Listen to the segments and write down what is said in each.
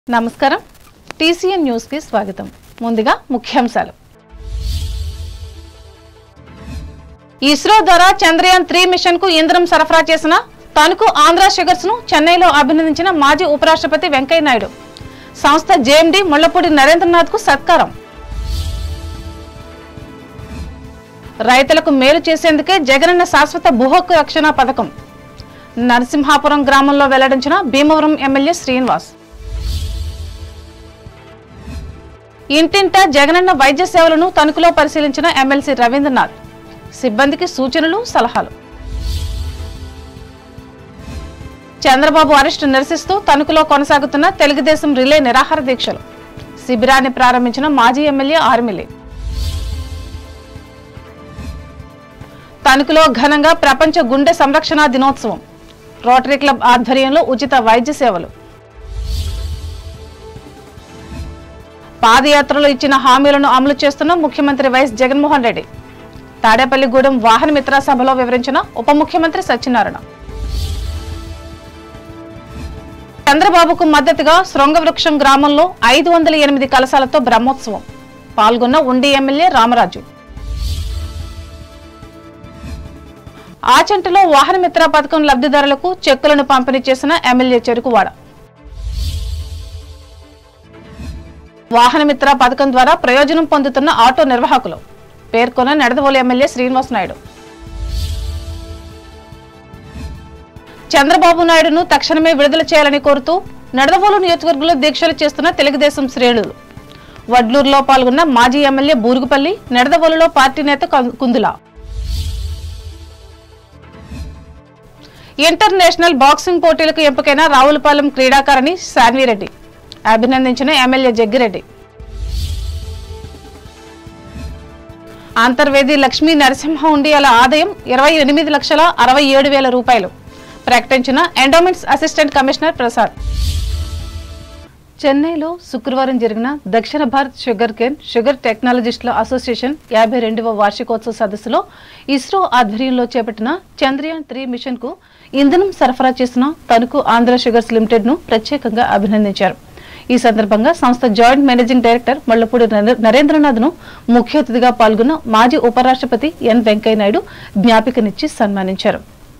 నమస్కారం TCN news కి స్వాగతం ముందుగా ముఖ్యాంశాలు ఇస్రో ద్వారా చంద్రయాన్ త్రీ మిషన్ కు ఇంధనం సరఫరా చేసిన తణుకు ఆంధ్ర షుగర్స్ ను చెన్నైలో అభినందించిన మాజీ ఉపరాష్ట్రపతి వెంకయ్య నాయుడు సంస్థ జేఎండి ముళ్లపూడి నరేంద్రనాథ్ కు సత్కారం రైతులకు మేలు చేసేందుకే జగనన్న శాశ్వత భూహక్కు రక్షణ పథకం నరసింహాపురం గ్రామంలో వెల్లడించిన భీమవరం ఎమ్మెల్యే శ్రీనివాస్ ఇంటింటా జగనన్న వైద్య సేవలను తణుకులో పరిశీలించిన ఎమ్మెల్సీ రవీంద్రనాథ్ సిబ్బందికి సూచనలు సలహాలు చంద్రబాబు అరెస్టు నిరసిస్తూ తణుకులో కొనసాగుతున్న తెలుగుదేశం రిలే నిరాహార దీక్షలు శిబిరాన్ని ప్రారంభించిన మాజీ ఎమ్మెల్యే ఆర్మిలే తణుకులో ఘనంగా ప్రపంచ గుండె సంరక్షణ దినోత్సవం రోటరీ క్లబ్ ఆధ్వర్యంలో ఉచిత వైద్య సేవలు పాదయాత్రలో ఇచ్చిన హామీలను అమలు చేస్తున్న ముఖ్యమంత్రి వైఎస్ జగన్మోహన్ రెడ్డి తాడేపల్లిగూడెం వాహన మిత్ర సభలో వివరించిన ఉప ముఖ్యమంత్రి సత్యనారాయణ చంద్రబాబుకు మద్దతుగా శృంగవృక్షం గ్రామంలో ఐదు వందల ఎనిమిది కలశాలతో బ్రహ్మోత్సవం పాల్గొన్న ఉండి ఎమ్మెల్యే రామరాజు ఆచంటలో వాహన మిత్ర పథకం లబ్ధిదారులకు చెక్కులను పంపిణీ చేసిన ఎమ్మెల్యే చెరుకువాడ వాహన మిత్ర పథకం ద్వారా ప్రయోజనం పొందుతున్న ఆటో నిర్వాహకులు పేర్కొన్న నెడదవోలు ఎమ్మెల్యే శ్రీనివాస్ నాయుడు చంద్రబాబు నాయుడును తక్షణమే విడుదల చేయాలని కోరుతూ నెడదవోలు నియోజకవర్గంలో దీక్షలు చేస్తున్న తెలుగుదేశం శ్రేణులు వడ్లూరులో పాల్గొన్న మాజీ ఎమ్మెల్యే బూరుగుపల్లి నెడదవోలులో పార్టీ నేత కు- కుందుల ఇంటర్నేషనల్ బాక్సింగ్ పోటీలకు ఎంపికైన రావులపాలెం క్రీడాకారిణి శాన్విరెడ్డి అభినందించిన ఎమ్మెల్యే జగ్గిరెడ్డి అంతర్వేది లక్ష్మీ నరసింహ ఉండియాల ఆదాయం ఇరవై ఎనిమిది లక్షల అరవై ఏడు వేల రూపాయలు ప్రకటించిన ఎండోమెంట్స్ అసిస్టెంట్ కమిషనర్ ప్రసాద్ చెన్నైలో శుక్రవారం జరిగిన దక్షిణ భారత్ షుగర్ కేన్ షుగర్ టెక్నాలజిస్టుల అసోసియేషన్ యాభై రెండవ వార్షికోత్సవ సదస్సులో ఇస్రో ఆధ్వర్యంలో చేపట్టిన చంద్రయాన్ త్రీ మిషన్ కు ఇంధనం సరఫరా చేసిన తణుకు ఆంధ్ర షుగర్స్ లిమిటెడ్ ను ప్రత్యేకంగా అభినందించారు ఈ సందర్భంగా సంస్థ జాయింట్ మేనేజింగ్ డైరెక్టర్ మల్లపూడి నరే- నరేంద్రనాథ్ ను ముఖ్య అతిథిగా పాల్గొన్న మాజీ ఉపరాష్ట్రపతి ఎన్ వెంకయ్యనాయుడు జ్ఞాపికనిచ్చి సన్మానించారు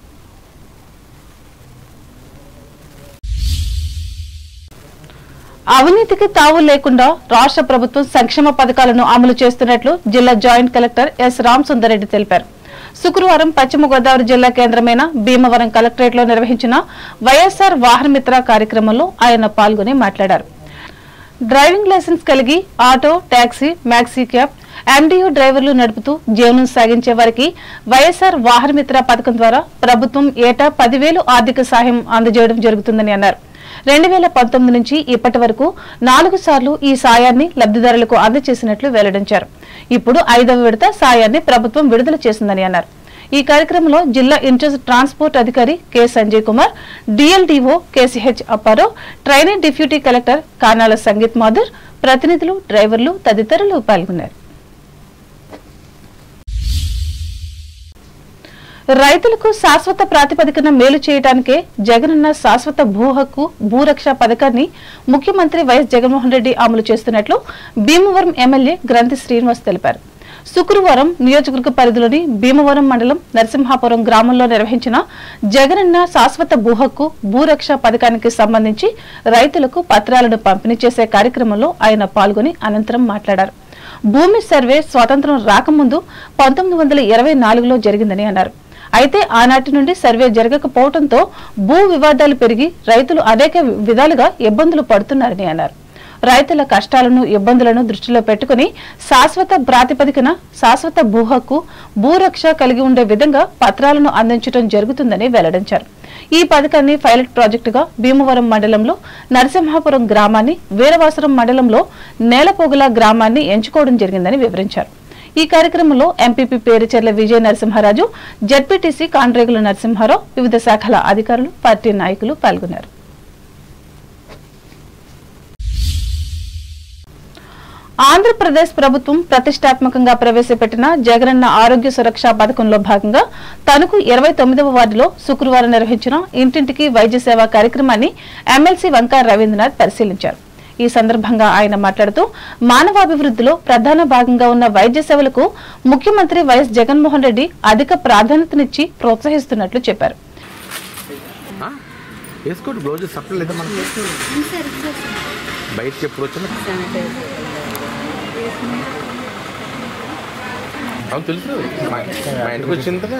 అవినీతికి తావు లేకుండా రాష్ట్ర ప్రభుత్వం సంక్షేమ పథకాలను అమలు చేస్తున్నట్లు జిల్లా joint collector S Ram Sundareddy తెలిపారు శుక్రవారం పశ్చిమ గోదావరి జిల్లా కేంద్రమైన భీమవరం కలెక్టరేట్ లో నిర్వహించిన వైఎస్ఆర్ వాహన మిత్ర కార్యక్రమంలో ఆయన పాల్గొని మాట్లాడారు డ్రైవింగ్ లైసెన్స్ కలిగి auto taxi maxi cab MDU డ్రైవర్లు నడుపుతూ జీవనం సాగించే వారికి వైఎస్ఆర్ వాహన మిత్ర పథకం ద్వారా ప్రభుత్వం ఏటా పదివేలు ఆర్థిక సాయం అందజేయడం జరుగుతుందని అన్నారు రెండు వేల పంతొమ్మిది నుంచి ఇప్పటి వరకు నాలుగు సార్లు ఈ సాయాన్ని లబ్ధిదారులకు అందజేసినట్లు వెల్లడించారు ఇప్పుడు ఐదవ విడత సాయాన్ని ప్రభుత్వం విడుదల చేసిందని అన్నారు ఈ కార్యక్రమంలో జిల్లా ఇన్ఛార్జ్ ట్రాన్స్పోర్ట్ అధికారి K Sanjay Kumar DLDO KCH Apparao trainee deputy collector Kanala Sangeet Mathur ప్రతినిధులు డ్రైవర్లు తదితరులు పాల్గొన్నారు రైతులకు శాశ్వత ప్రాతిపదికన మేలు చేయడానికే జగనన్న శాశ్వత భూ హక్కు భూరక్ష పథకాన్ని ముఖ్యమంత్రి వైఎస్ జగన్మోహన్ రెడ్డి అమలు చేస్తున్నట్లు భీమవరం ఎమ్మెల్యే గ్రంథి శ్రీనివాస్ తెలిపారు శుక్రవారం నియోజకవర్గ పరిధిలోని భీమవరం మండలం నరసింహాపురం గ్రామంలో నిర్వహించిన జగనన్న శాశ్వత భూ హక్కు భూరక్ష పథకానికి సంబంధించి రైతులకు పత్రాలను పంపిణీ చేసే కార్యక్రమంలో ఆయన పాల్గొని అనంతరం మాట్లాడారు భూమి సర్వే స్వాతంత్రం రాకముందు పంతొమ్మిది వందల ఇరవై నాలుగులో జరిగిందని అన్నారు అయితే ఆనాటి నుండి సర్వే జరగకపోవడంతో భూ వివాదాలు పెరిగి రైతులు అనేక విధాలుగా ఇబ్బందులు పడుతున్నారని అన్నారు రైతుల కష్టాలను ఇబ్బందులను దృష్టిలో పెట్టుకుని శాశ్వత ప్రాతిపదికన శాశ్వత భూ హక్కు భూరక్ష కలిగి ఉండే విధంగా పత్రాలను అందించడం జరుగుతుందని వెల్లడించారు ఈ పథకాన్ని పైలట్ ప్రాజెక్టుగా భీమవరం మండలంలో నరసింహాపురం గ్రామాన్ని వీరవాసరం మండలంలో నేలపోగుల గ్రామాన్ని ఎంచుకోవడం జరిగిందని వివరించారు ఈ కార్యక్రమంలో ఎంపీపీ పేరుచెర్ల విజయ నరసింహారాజు జడ్పీటీసీ కాండ్రేగుల నరసింహారావు వివిధ శాఖల అధికారులు పార్టీ నాయకులు పాల్గొన్నారు ఆంధ్రప్రదేశ్ ప్రభుత్వం ప్రతిష్టాత్మకంగా ప్రవేశపెట్టిన జగనన్న ఆరోగ్య సురక్ష పథకంలో భాగంగా తణుకు ఇరవై తొమ్మిదవ వార్డులో శుక్రవారం నిర్వహించిన ఇంటింటికి వైద్య సేవ కార్యక్రమాన్ని ఎమ్మెల్సీ వంకా రవీంద్రనాథ్ పరిశీలించారు ఈ సందర్భంగా ఆయన మాట్లాడుతూ మానవాభివృద్ధిలో ప్రధాన భాగంగా ఉన్న వైద్య సేవలకు ముఖ్యమంత్రి వైఎస్ జగన్మోహన్ రెడ్డి అధిక ప్రాధాన్యతనిచ్చి ప్రోత్సహిస్తున్నట్లు చెప్పారు ఆ? వేసుకోండి బ్లౌజ్ సప్లై లేదా మనకి బయటకి ఎప్పుడు వచ్చినా అవును తెలుసు మా మా ఇంటికి వచ్చింది కదా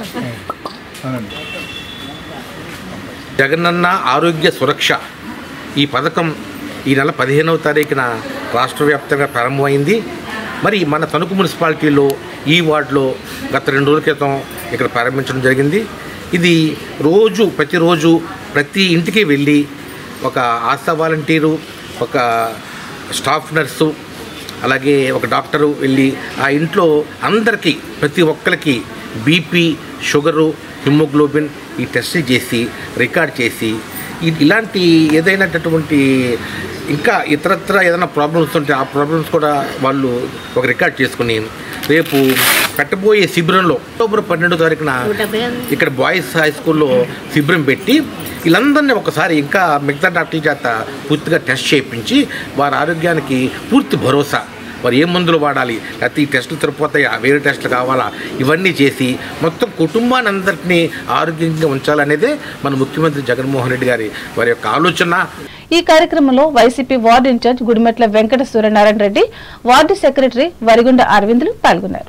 జగనన్న ఆరోగ్య సురక్ష ఈ పథకం ఈ నెల పదిహేనవ తారీఖున రాష్ట్ర వ్యాప్తంగా ప్రారంభమైంది మరి మన తణుకు మున్సిపాలిటీలో ఈ వార్డులో గత రెండు రోజుల క్రితం ఇక్కడ ప్రారంభించడం జరిగింది ఇది రోజు ప్రతిరోజు ప్రతి ఇంటికి వెళ్ళి ఒక ఆశా వాలంటీరు ఒక స్టాఫ్ నర్సు అలాగే ఒక డాక్టరు వెళ్ళి ఆ ఇంట్లో అందరికీ ప్రతి ఒక్కరికి బీపీ షుగరు హిమోగ్లోబిన్ ఈ టెస్ట్ చేసి రికార్డ్ చేసి ఇ- ఇలాంటి ఏదైనటువంటి ఇంకా ఇతరత్ర ఏదైనా ప్రాబ్లమ్స్ ఉంటే ఆ ప్రాబ్లమ్స్ కూడా వాళ్ళు ఒక రికార్డ్ చేసుకుని రేపు పెట్టబోయే శిబిరంలో అక్టోబర్ పన్నెండో తారీఖున ఇక్కడ బాయ్స్ హై స్కూల్లో శిబిరం పెట్టి వీళ్ళందరినీ ఒకసారి ఇంకా మిగతా డాక్టర్ల చేత పూర్తిగా టెస్ట్ చేయించి వారి ఆరోగ్యానికి పూర్తి భరోసా వారు ఏ మందులు వాడాలి లేకపోతే ఈ టెస్టులు సరిపోతాయా వేరే టెస్టులు కావాలా ఇవన్నీ చేసి మొత్తం కుటుంబాన్ని అందరినీ ఆరోగ్యంగా ఉంచాలనేదే మన ముఖ్యమంత్రి జగన్మోహన్ రెడ్డి గారి వారి యొక్క ఆలోచన ఈ కార్యక్రమంలో YCP ward in-charge Gudimetla Venkata Suryanarayana Reddy ward secretary Varigunda Aravindulu పాల్గొన్నారు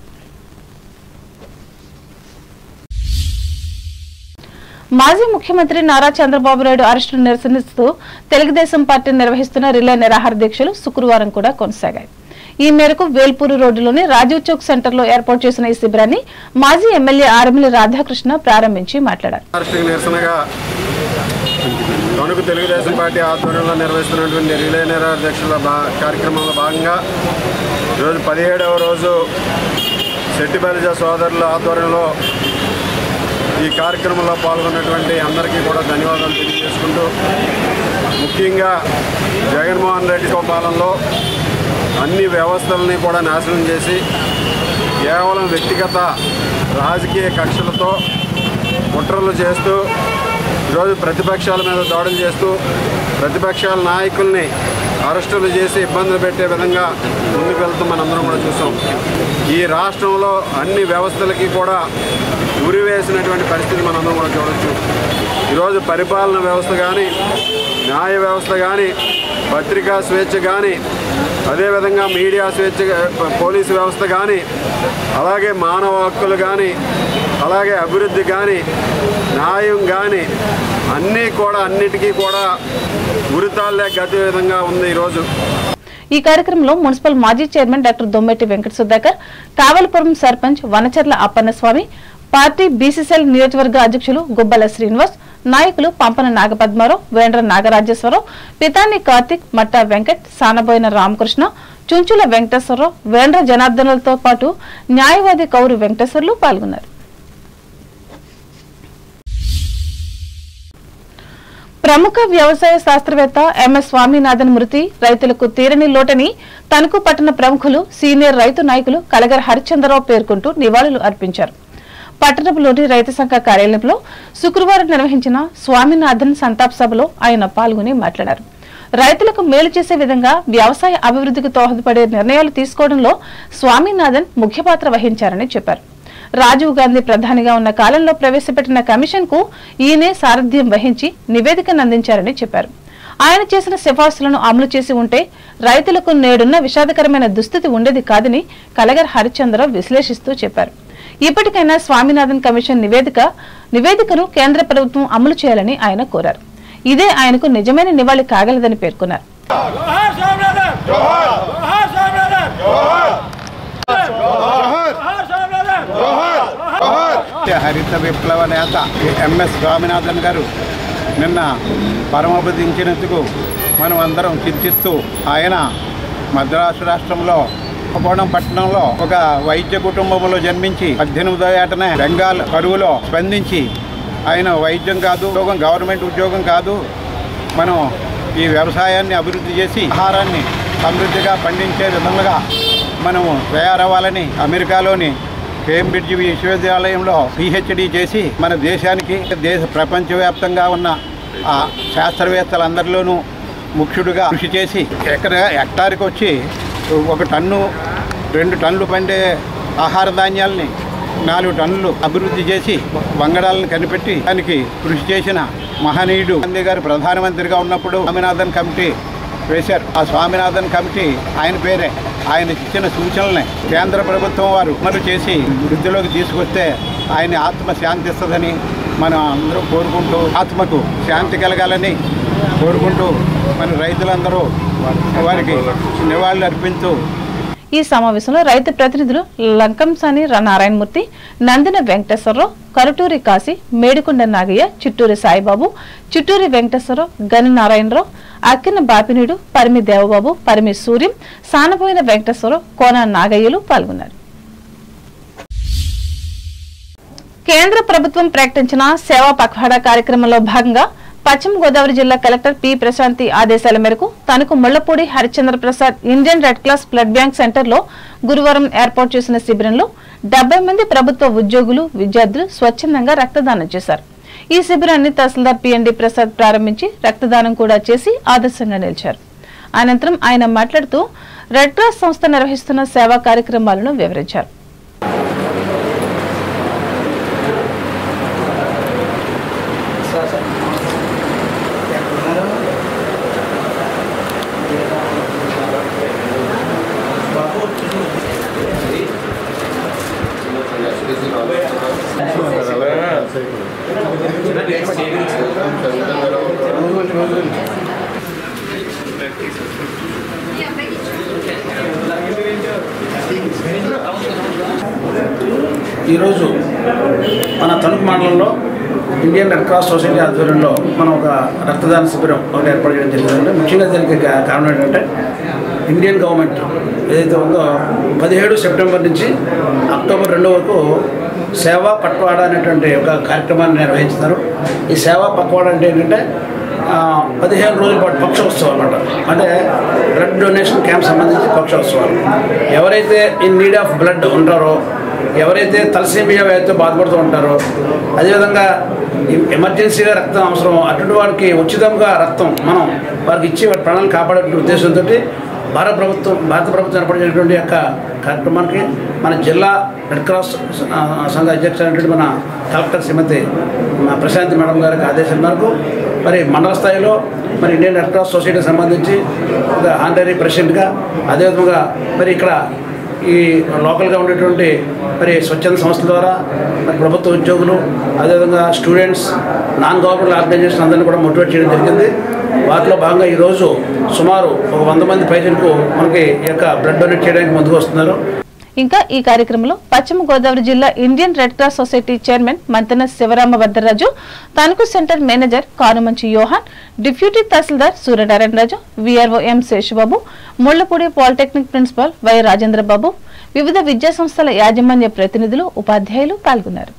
మాజీ ముఖ్యమంత్రి నారా చంద్రబాబు నాయుడు అరెస్టును నిరసనిస్తూ తెలుగుదేశం పార్టీ నిర్వహిస్తున్న రిలే నిరాహార దీక్షలు శుక్రవారం కూడా కొనసాగాయి ఈ మేరకు వేల్పూరు రోడ్డులోని రాజీవ్ చౌక్ సెంటర్లో ఏర్పాటు చేసిన ఈ శిబిరాన్ని మాజీ ఎమ్మెల్యే ఆరమిల్లి రాధాకృష్ణ ప్రారంభించి మాట్లాడారు రాష్ట్రీయ నిరసనగా తణుకు తెలుగుదేశం పార్టీ ఆధ్వర్యంలో నిర్వహిస్తున్నటువంటి రిలే నిరాహార దీక్షల భా కార్యక్రమంలో భాగంగా ఈరోజు పదిహేడవ రోజు శెట్టిబలిజ సోదరుల ఆధ్వర్యంలో ఈ కార్యక్రమంలో పాల్గొన్నటువంటి అందరికీ కూడా ధన్యవాదాలు తెలియజేసుకుంటూ ముఖ్యంగా జగన్మోహన్ రెడ్డి పాలనలో అన్ని వ్యవస్థలని కూడా నాశనం చేసి కేవలం వ్యక్తిగత రాజకీయ కక్షలతో కుట్రలు చేస్తూ ఈరోజు ప్రతిపక్షాల మీద దాడులు చేస్తూ ప్రతిపక్షాల నాయకుల్ని అరెస్టులు చేసి ఇబ్బందులు పెట్టే విధంగా ముందుకు వెళ్తూ మనందరం కూడా చూసాం ఈ రాష్ట్రంలో అన్ని వ్యవస్థలకి కూడా ఉరివేసినటువంటి పరిస్థితి మనందరం కూడా చూడొచ్చు ఈరోజు పరిపాలన వ్యవస్థ కానీ న్యాయ వ్యవస్థ కానీ పత్రికా స్వేచ్ఛ కానీ అదేవిధంగా మీడియా స్వేచ్ఛ పోలీసు వ్యవస్థ కానీ అలాగే మానవ హక్కులు కానీ అలాగే అభివృద్ధి కానీ న్యాయం కానీ అన్నీ కూడా అన్నిటికీ కూడా ఉరితాళ్ళే గతి విధంగా ఉంది ఈరోజు ఈ కార్యక్రమంలో మున్సిపల్ మాజీ chairman doctor Dommeti Venkata Sudhakar Kavalapuram sarpanch Vanacharla Appannaswamy party BCCL నియోజకవర్గ అధ్యక్షులు గుబ్బల శ్రీనివాస్ నాయకులు పంపన నాగపద్మారావు వేండ్ర నాగరాజేశ్వరరావు పితాని కార్తిక్ మట్టా వెంకట్ సానబోయిన రామకృష్ణ చుంచుల వెంకటేశ్వరరావు వేండ్ర జనార్దనులతో పాటు న్యాయవాది కౌరు వెంకటేశ్వర్లు పాల్గొన్నారు ప్రముఖ వ్యవసాయ శాస్త్రవేత్త ఎంఎస్ స్వామినాథన్ మృతి రైతులకు తీరని లోటని తణుకు పట్టణ ప్రముఖులు సీనియర్ రైతు నాయకులు కలగర్ హరిచంద్రరావు పేర్కొంటూ నివాళులు అర్పించారు పట్టణంలోని రైతు సంఘ కార్యాలయంలో శుక్రవారం నిర్వహించిన స్వామినాథన్ సంతాప్ సభలో ఆయన పాల్గొని మాట్లాడారు రైతులకు మేలు చేసే విధంగా వ్యవసాయ అభివృద్ధికి దోహదపడే నిర్ణయాలు తీసుకోవడంలో స్వామినాథన్ ముఖ్య పాత్ర వహించారని చెప్పారు రాజీవ్ గాంధీ ప్రధానిగా ఉన్న కాలంలో ప్రవేశపెట్టిన కమిషన్ కు ఈయనే సారథ్యం వహించి నివేదికను అందించారని చెప్పారు ఆయన చేసిన సిఫార్సులను అమలు చేసి ఉంటే రైతులకు నేడున్న విషాదకరమైన దుస్థితి ఉండేది కాదని కలగర్ హరిచంద్రరావు విశ్లేషిస్తూ చెప్పారు ఇప్పటికైనా స్వామినాథన్ కమిషన్ నివేదిక నివేదికను కేంద్ర ప్రభుత్వం అమలు చేయాలని ఆయన కోరారు ఇదే ఆయనకు నిజమైన నివాళి కాగలదని పేర్కొన్నారు జోహార్ సామ్రాదర్ జోహార్ జోహార్ సామ్రాదర్ జోహార్ జోహార్ సామ్రాదర్ హరిత విప్లవ నేత ఎంఎస్ స్వామినాథన్ గారు నిన్న పరమపదించినందుకు మనం అందరం చింతిస్తూ ఆయన మద్రాసు రాష్ట్రంలో కుంభకోణం పట్టణంలో ఒక వైద్య కుటుంబంలో జన్మించి పద్దెనిమిదో ఏటనే బెంగాల్ కరువులో స్పందించి ఆయన వైద్యం కాదు ఉద్యోగం గవర్నమెంట్ ఉద్యోగం కాదు మనం ఈ వ్యవసాయాన్ని అభివృద్ధి చేసి ఆహారాన్ని సమృద్ధిగా పండించే విధంగా మనము తయారవ్వాలని అమెరికాలోని కేంబ్రిడ్జ్ విశ్వవిద్యాలయంలో పిహెచ్డి చేసి మన దేశానికి దేశ ప్రపంచవ్యాప్తంగా ఉన్న ఆ శాస్త్రవేత్తలందరిలోనూ ముఖ్యుడిగా కృషి చేసి ఎక్కడ హెక్టార్కి వచ్చి ఒక టన్ను రెండు టన్నులు పండే ఆహార ధాన్యాల్ని నాలుగు టన్నులు అభివృద్ధి చేసి వంగడాలను కనిపెట్టి దానికి కృషి చేసిన మహనీయుడు గాంధీ గారు ప్రధానమంత్రిగా ఉన్నప్పుడు స్వామినాథన్ కమిటీ వేశారు ఆ స్వామినాథన్ కమిటీ ఆయన పేరే ఆయన ఇచ్చిన సూచనల్ని కేంద్ర ప్రభుత్వం వారు అమలు చేసి వృద్ధిలోకి తీసుకొస్తే ఆయన ఆత్మ శాంతిస్తుందని మనం అందరూ కోరుకుంటూ ఆత్మకు శాంతి కలగాలని కోరుకుంటూ మన రైతులందరూ వారికి నివాళులు అర్పిస్తూ ఈ సమావేశంలో రైతు ప్రతినిధులు లంకంసాని ర- నారాయణమూర్తి నందిన వెంకటేశ్వరరావు కరుటూరి కాశీ మేడికొండ నాగయ్య చిట్టూరి సాయిబాబు చిట్టూరి వెంకటేశ్వరరావు గని నారాయణరావు అక్కిన బాపినీడు పరిమి దేవబాబు పరిమి సూర్యం సానపోయిన వెంకటేశ్వరరావు కోన నాగయ్యలు పాల్గొన్నారు కేంద్ర ప్రభుత్వం ప్రకటించిన సేవా పఖ్వాడా కార్యక్రమంలో భాగంగా పశ్చిమ గోదావరి జిల్లా కలెక్టర్ పి ప్రశాంతి ఆదేశాల మేరకు తనకు Mullapudi Harichandra Prasad Indian red cross blood bank సెంటర్లో గురువారం ఏర్పాటు చేసిన శిబిరంలో డెబ్బై మంది ప్రభుత్వ ఉద్యోగులు విద్యార్థులు స్వచ్ఛందంగా రక్తదానం చేశారు ఈ శిబిరాన్ని తహసీల్దార్ పిఎన్డి ప్రసాద్ ప్రారంభించి రక్తదానం కూడా చేసి ఆదర్శంగా నిలిచారు అనంతరం ఆయన మాట్లాడుతూ రెడ్ క్రాస్ సంస్థ నిర్వహిస్తున్న సేవా కార్యక్రమాలను వివరించారు ఈరోజు మన తణుకు మండలంలో ఇండియన్ రెడ్ క్రాస్ సొసైటీ ఆధ్వర్యంలో మనం ఒక రక్తదాన శిబిరం ఒకటి ఏర్పాటు చేయడం జరిగిందంటే ముఖ్యంగా దీనికి కా- కారణం ఏంటంటే ఇండియన్ గవర్నమెంట్ ఏదైతే ఉందో పదిహేడు సెప్టెంబర్ నుంచి అక్టోబర్ రెండు వరకు సేవా పట్వాడా అనేటువంటి ఒక కార్యక్రమాన్ని నిర్వహిస్తున్నారు ఈ సేవా పక్వాడా అంటే ఏంటంటే ఆ, పదిహేను రోజుల పాటు పక్షోత్సవం అనమాట అంటే బ్లడ్ డొనేషన్ క్యాంప్ సంబంధించి పక్షోత్సవాలు ఎవరైతే ఇన్ నీడ్ ఆఫ్ బ్లడ్ ఉంటారో ఎవరైతే తలసేమియా వ్యాధితో బాధపడుతూ ఉంటారో అదేవిధంగా ఎ- ఎమర్జెన్సీగా రక్తం అవసరం అటువంటి వారికి ఉచితంగా రక్తం మనం వారికి ఇచ్చి వారి ప్రాణాలను కాపాడే ఉద్దేశంతో భారత ప్రభుత్వం భారత ప్రభుత్వం ఏర్పడినటువంటి యొక్క కార్యక్రమానికి మన జిల్లా రెడ్ క్రాస్ ఆ, సంఘ అధ్యక్షుడు అయినటువంటి మన కలెక్టర్ శ్రీమతి మా ప్రశాంతి మేడం గారికి ఆదేశాల మేరకు మరి మండల స్థాయిలో మరి ఇండియన్ రెడ్ క్రాస్ సొసైటీకి సంబంధించి ఒక ఆనరీ ప్రెసిడెంట్గా అదేవిధంగా మరి ఇక్కడ ఈ లోకల్గా ఉండేటువంటి మరి స్వచ్ఛంద సంస్థల ద్వారా మరి ప్రభుత్వ ఉద్యోగులు అదేవిధంగా స్టూడెంట్స్ నాన్ గవర్నమెంట్ ఆర్గనైజేషన్ అందరినీ కూడా మోటివేట్ చేయడం జరిగింది వాటిలో భాగంగా ఈరోజు సుమారు ఒక వంద మంది పైసలకు మనకి ఈ యొక్క బ్లడ్ డొనేట్ చేయడానికి ముందుకు వస్తున్నారు ఇంకా ఈ కార్యక్రమంలో పశ్చిమ గోదావరి జిల్లా Indian red cross society chairman Mantena Sivarama Bhadraraju Tanuku centre manager Kanumanchi Yohan deputy tahsildar Suryanarayana Raju VRO M Seshababu Mullapudi polytechnic principal Y Rajendrababu వివిధ విద్యా సంస్థల యాజమాన్య ప్రతినిధులు ఉపాధ్యాయులు పాల్గొన్నారు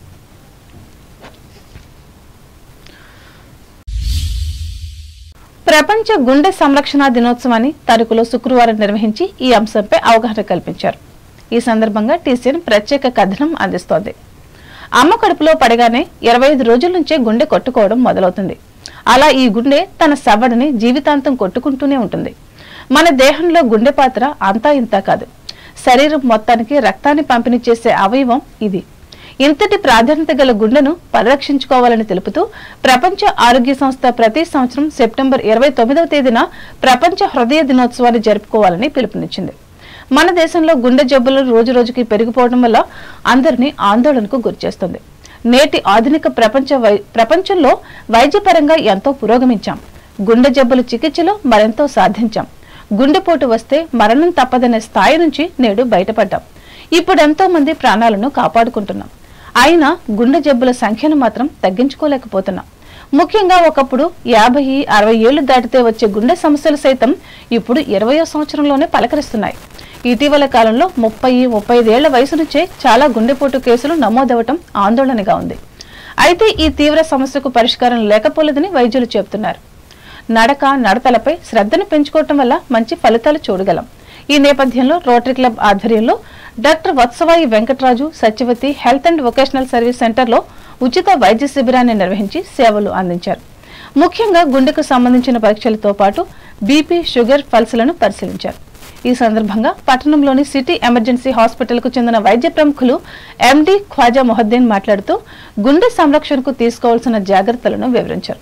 ప్రపంచ గుండె సంరక్షణ దినోత్సవాన్ని తణుకులో శుక్రవారం నిర్వహించి ఈ అంశంపై అవగాహన కల్పించారు ఈ సందర్భంగా టీసీఎన్ ప్రత్యేక కథనం అందిస్తోంది అమ్మ కడుపులో పడగానే ఇరవై ఐదు రోజుల నుంచే గుండె కొట్టుకోవడం మొదలవుతుంది అలా ఈ గుండె తన సవ్వడిని జీవితాంతం కొట్టుకుంటూనే ఉంటుంది మన దేహంలో గుండె పాత్ర అంతా ఇంతా కాదు శరీరం మొత్తానికి రక్తాన్ని పంపిణీ చేసే అవయవం ఇది ఇంతటి ప్రాధాన్యత గల గుండెను పరిరక్షించుకోవాలని తెలుపుతూ ప్రపంచ ఆరోగ్య సంస్థ ప్రతి సంవత్సరం సెప్టెంబర్ ఇరవై తొమ్మిదవ తేదీన ప్రపంచ హృదయ దినోత్సవాన్ని జరుపుకోవాలని పిలుపునిచ్చింది మన దేశంలో గుండె జబ్బులు రోజు రోజుకి పెరిగిపోవడం వల్ల అందరినీ ఆందోళనకు గురిచేస్తుంది నేటి ఆధునిక ప్రపంచ వై- ప్రపంచంలో వైద్యపరంగా ఎంతో పురోగమించాం గుండె జబ్బుల చికిత్సలో మరెంతో సాధించాం గుండెపోటు వస్తే మరణం తప్పదనే స్థాయి నుంచి నేడు బయటపడ్డాం ఇప్పుడు ఎంతో మంది ప్రాణాలను కాపాడుకుంటున్నాం అయినా గుండె జబ్బుల సంఖ్యను మాత్రం తగ్గించుకోలేకపోతున్నాం ముఖ్యంగా ఒకప్పుడు యాభై అరవై ఏళ్లు దాటితే వచ్చే గుండె సమస్యలు సైతం ఇప్పుడు ఇరవయో సంవత్సరంలోనే పలకరిస్తున్నాయి ఇటీవల కాలంలో ముప్పై ముప్పై ఐదేళ్ల వయసు నుంచే చాలా గుండెపోటు కేసులు నమోదవటం ఆందోళనగా ఉంది అయితే ఈ తీవ్ర సమస్యకు పరిష్కారం లేకపోలేదని వైద్యులు చెబుతున్నారు నడక నడతలపై శ్రద్ధను పెంచుకోవటం వల్ల మంచి ఫలితాలు చూడగలం ఈ నేపథ్యంలో రోటరీ క్లబ్ ఆధ్వర్యంలో doctor Vatsavai Venkataraju Satyavathi health and vocational service సెంటర్లో ఉచిత వైద్య శిబిరాన్ని నిర్వహించి సేవలు అందించారు ముఖ్యంగా గుండెకు సంబంధించిన పరీక్షలతో పాటు బీపీ షుగర్ పల్స్లను పరిశీలించారు ఈ సందర్భంగా పట్టణంలోని సిటీ ఎమర్జెన్సీ హాస్పిటల్కు చెందిన వైద్య ప్రముఖులు ఎండి ఖ్వాజా మొహద్దీన్ మాట్లాడుతూ గుండె సంరక్షణకు తీసుకోవాల్సిన జాగ్రత్తలను వివరించారు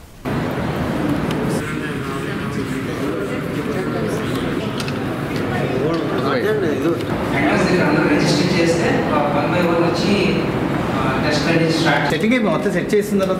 అడ్వాన్స్ దగ్గర అందరూ రిజిస్టర్ చేస్తే వన్ బై వన్ వచ్చి టెస్ట్ అనేది స్టార్ట్ సెట్టింగ్ అయిపోయి మొత్తం సెట్ చేసిన తర్వాత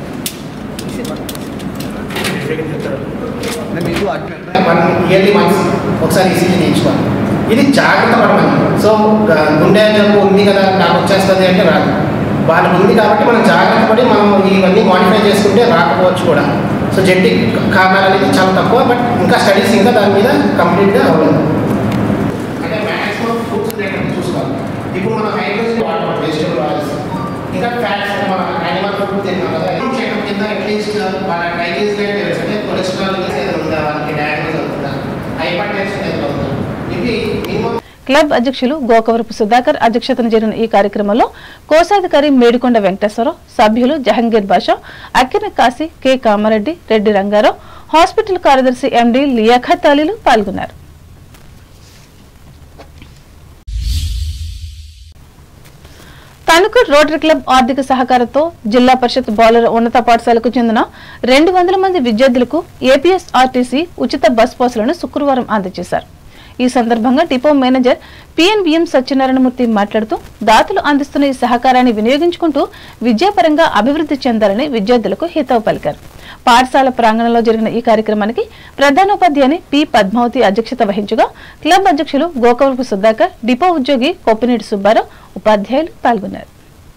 అంటే మీకు అటు- వన్ ఇయర్లీ వన్స్ ఒకసారి ఈసీజీ చేయించుకోవాలి ఇది జాగ్రత్త పడమని సో గ- గుండె జబ్బు ఉంది కదా నాకు వచ్చేస్తుంది అంటే రాదు వాళ్ళకి ఉంది కాబట్టి మనం జాగ్రత్త పడి మనం ఇవన్నీ మాడిఫై చేసుకుంటే రాకపోవచ్చు కూడా సో జెనటిక్ కారణాలు అనేది చాలా తక్కువ బట్ ఇంకా స్టడీస్ ఇంకా దాని మీద కంప్లీట్గా అవ్వలేదు అంటే మ్యాక్సిమం ఫుడ్స్ చూసుకోవాలి ఇప్పుడు మనం హైడ్రోజన్ వాటర్ వెజిటబుల్ ఆయిల్స్ ఇంకా ఫ్యాట్స్ మన యానిమల్ ఫుడ్ తిన్నాం కదా చెకప్ కింద అట్లీస్ట్ వాళ్ళ డైజెస్ట్ తెలుసు అంటే కొలెస్ట్రాల్ ఏదో ఉందా వాళ్ళకి డయాగ్నోస్ అవుతుందా హైపర్ టెన్షన్ ఏదో అవుతుందా ఇవి మినిమం క్లబ్ అధ్యక్షులు గోకవరపు సుధాకర్ అధ్యక్షతన జరిగిన ఈ కార్యక్రమంలో కోశాధికారి మేడికొండ వెంకటేశ్వరరావు సభ్యులు జహంగీర్ బాషా అక్కిన కాశీ కె కామారెడ్డి రెడ్డి రంగారావు హాస్పిటల్ కార్యదర్శి ఎండి లియాఖత్ అలీలు పాల్గొన్నారు తణుకు రోటరీ క్లబ్ ఆర్థిక సహకారంతో జిల్లా పరిషత్ బాలుర ఉన్నత పాఠశాలకు చెందిన రెండు వందల మంది విద్యార్థులకు ఏపీఎస్ఆర్టీసీ ఉచిత బస్ పాసులను శుక్రవారం అందజేశారు ఈ సందర్భంగా డిపో మేనేజర్ పిఎన్బిఎం సత్యనారాయణమూర్తి మాట్లాడుతూ దాతలు అందిస్తున్న ఈ సహకారాన్ని వినియోగించుకుంటూ విద్యాపరంగా అభివృద్ధి చెందాలని విద్యార్థులకు హితవు పలికారు పాఠశాల ప్రాంగణంలో జరిగిన ఈ కార్యక్రమానికి ప్రధానోపాధ్యాయుని పి పద్మావతి అధ్యక్షత వహించగా క్లబ్ అధ్యక్షులు గోకవరపు సుధాకర్ డిపో ఉద్యోగి కొప్పినేటి సుబ్బారావు ఉపాధ్యాయులు పాల్గొన్నారు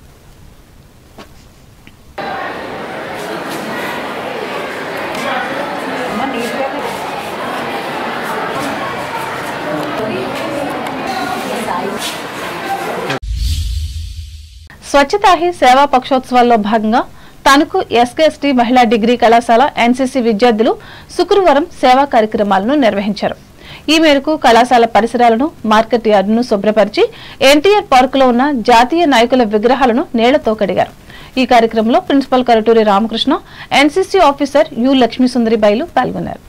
స్వచ్ఛతా హీ సేవా పక్షోత్సవాల్లో భాగంగా తణుకు ఎస్కేఎస్టీ మహిళా డిగ్రీ కళాశాల ఎన్సీసీ విద్యార్థులు శుక్రవారం సేవా కార్యక్రమాలను నిర్వహించారు ఈ మేరకు కళాశాల పరిసరాలను మార్కెట్ యార్డును శుభ్రపరిచి ఎన్టీఆర్ పార్కులో ఉన్న జాతీయ నాయకుల విగ్రహాలను నీళ్లతో కడిగారు ఈ కార్యక్రమంలో principal Karaturi Ramakrishna NCC officer U Lakshmi Sundari బైలు పాల్గొన్నారు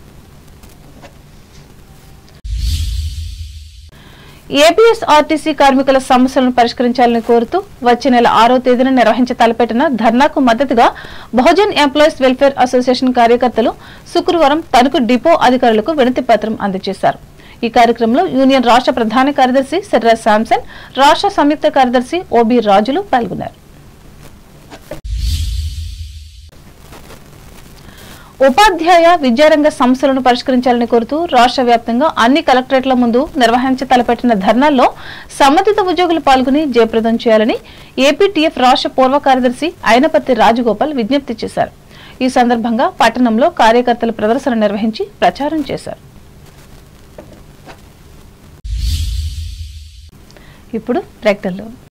ఏపీఎస్ ఆర్టీసీ కార్మికుల సమస్యలను పరిష్కరించాలని కోరుతూ వచ్చే నెల ఆరో తేదీన నిర్వహించ తలపెట్టిన ధర్నాకు మద్దతుగా బహుజన్ ఎంప్లాయీస్ వెల్ఫేర్ అసోసియేషన్ కార్యకర్తలు శుక్రవారం తణుకు డిపో అధికారులకు వినతి పత్రం అందజేశారు ఈ కార్యక్రమంలో యూనియన్ రాష్ట్ర ప్రధాన కార్యదర్శి సిర్రా శాంసన్ రాష్ట్ర సంయుక్త కార్యదర్శి ఓబి రాజులు పాల్గొన్నారు ఉపాధ్యాయ విద్యారంగ సమస్యలను పరిష్కరించాలని కోరుతూ రాష్ట్ర వ్యాప్తంగా అన్ని కలెక్టరేట్ల ముందు నిర్వహించ తలపెట్టిన ధర్నాల్లో సంబంధిత ఉద్యోగులు పాల్గొని జయప్రదం చేయాలని ఏపీటీఎఫ్ రాష్ట్ర పూర్వ కార్యదర్శి అయినపత్తి రాజగోపాల్ విజ్ఞప్తి చేశారు ఈ సందర్భంగా పట్టణంలో కార్యకర్తలు ప్రదర్శన నిర్వహించి ప్రచారం చేశారు ఇప్పుడు ప్రకటనలు